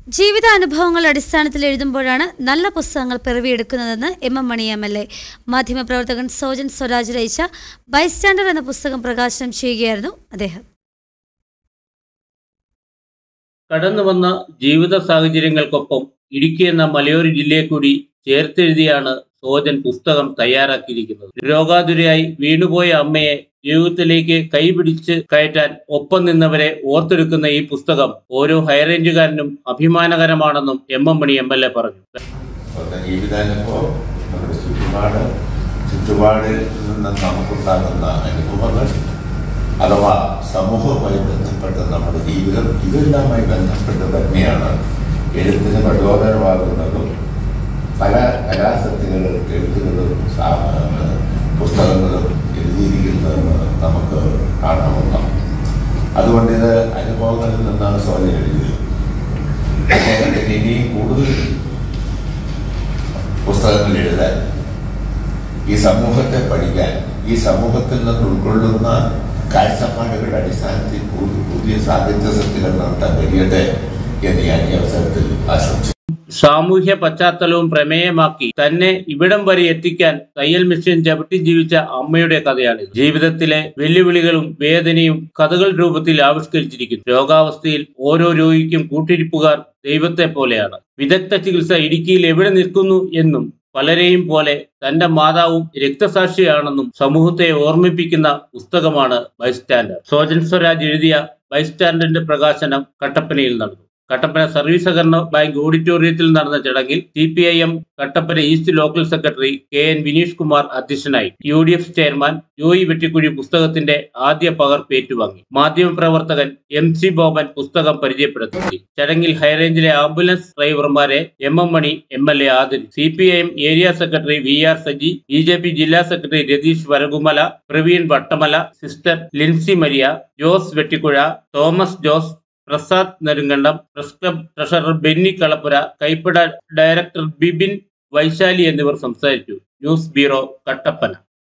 ജീവിതാനുഭവങ്ങളുടെ അടിസ്ഥാനത്തിൽ എഴുതുമ്പോഴാണ് നല്ല പുസ്തകങ്ങൾ പിറവിയെടുക്കുന്നതെന്ന് M M Mani M L A മാധ്യമപ്രവർത്തകൻ സോജൻ സ്വരാജ് രചിച്ച ബൈസ്റ്റാൻഡർ എന്ന പുസ്തകം പ്രകാശനം ചെയ്യുകയായിരുന്നു അദ്ദേഹം കടന്നു വന്ന ജീവിത സാഹചര്യങ്ങൾക്കൊപ്പം ഇടുക്കി എന്ന മലയോര ജില്ലയെ കൂടി ചേർത്തെഴുതിയാണ് സോജൻ പുസ്തകം തയ്യാറാക്കിയിരിക്കുന്നത് രോഗാതുരയായി വീണുപോയ അമ്മയെ ജീവിതത്തിലേക്ക് കൈപിടിച്ച് കയറ്റാൻ ഒപ്പം നിന്നവരെ ഓർത്തെടുക്കുന്ന ഈ പുസ്തകം ഓരോ ഹൈറേഞ്ചുകാരനും അഭിമാനകരമാണെന്നും M M Mani M L A പറഞ്ഞു സ്വന്തം ജീവിതാനുഭവം നമ്മുടെ ചുറ്റുപാട് ചുറ്റുപാടിൽ നിന്ന് നമുക്കുണ്ടാകുന്ന അനുഭവങ്ങൾ അഥവാ സമൂഹവുമായി ബന്ധപ്പെട്ട നമ്മുടെ ജീവിതം ഇതെല്ലാമായി ബന്ധപ്പെട്ട് തന്നെയാണ് എഴുത്തിന് പ്രചോദനമാകുന്നതും പല കലാസക്തികളും എഴുത്തുകളും സാ- പുസ്തകങ്ങളും എഴുതിയിരിക്കുന്നതെന്ന് നമുക്ക് കാണാവുന്നതാണ് അതുകൊണ്ട് ഇത് അനുഭവങ്ങളിൽ നിന്നാണ് സോജൻ എഴുതിയത് അദ്ദേഹത്തിന് ഇനിയും കൂടുതൽ പുസ്തകങ്ങൾ എഴുതാൻ ഈ സമൂഹത്തെ പഠിക്കാൻ ഈ സമൂഹത്തിൽ നിന്ന് ഉൾക്കൊള്ളുന്ന കാഴ്ചപ്പാടുകളുടെ അടിസ്ഥാനത്തിൽ പുതിയ പുതിയ സാഹിത്യ സൃഷ്ടികൾ നടത്താൻ കഴിയട്ടെ എന്ന് ഞാൻ ഈ അവസരത്തിൽ ആശംസിക്കുന്നു സാമൂഹ്യ പശ്ചാത്തലവും പ്രമേയമാക്കി തന്നെ ഇവിടം വരെ എത്തിക്കാൻ തയ്യൽ മെഷീൻ ചവിട്ടി ജീവിച്ച അമ്മയുടെ കഥയാണിത് ജീവിതത്തിലെ വെല്ലുവിളികളും വേദനയും കഥകൾ രൂപത്തിൽ ആവിഷ്കരിച്ചിരിക്കുന്നു രോഗാവസ്ഥയിൽ ഓരോ രോഗിക്കും കൂട്ടിരിപ്പുകാർ ദൈവത്തെ പോലെയാണ് വിദഗ്ധ ചികിത്സ ഇടുക്കിയിൽ എവിടെ നിൽക്കുന്നു എന്നും പലരെയും പോലെ തന്റെ മാതാവും രക്തസാക്ഷിയാണെന്നും സമൂഹത്തെ ഓർമ്മിപ്പിക്കുന്ന പുസ്തകമാണ് ബൈസ്റ്റാൻഡർ സോജൻ സ്വരാജ് എഴുതിയ ബൈസ്റ്റാൻഡറിന്റെ പ്രകാശനം കട്ടപ്പനയിൽ നടന്നു കട്ടപ്പന സർവീസ് സഹകരണ ബാങ്ക് ഓഡിറ്റോറിയത്തിൽ നടന്ന ചടങ്ങിൽ C P I M Kattappana east local secretary K N Vineesh Kumar അധ്യക്ഷനായി U D F chairman Joy Vettikuzhi പുസ്തകത്തിന്റെ ആദ്യ പകർപ്പ് ഏറ്റുവാങ്ങി മാധ്യമപ്രവർത്തകൻ എം സി ബോബൻ പുസ്തകം പരിചയപ്പെടുത്തി ചടങ്ങിൽ ഹൈറേഞ്ചിലെ ആംബുലൻസ് ഡ്രൈവർമാരെ M M Mani M L A ആദരിച്ചു C P I M area secretary V R Saji B J P ജില്ലാ secretary Ratheesh Varakumala Praveen Vattamala sister Lincy Maria Jose Vettikuzha Thomas Jose Prasad Nedumkandam press club treasurer Benny Kalappura Kaippada director Bibin Vaisali എന്നിവർ സംസാരിച്ചു ന്യൂസ് ബ്യൂറോ കട്ടപ്പന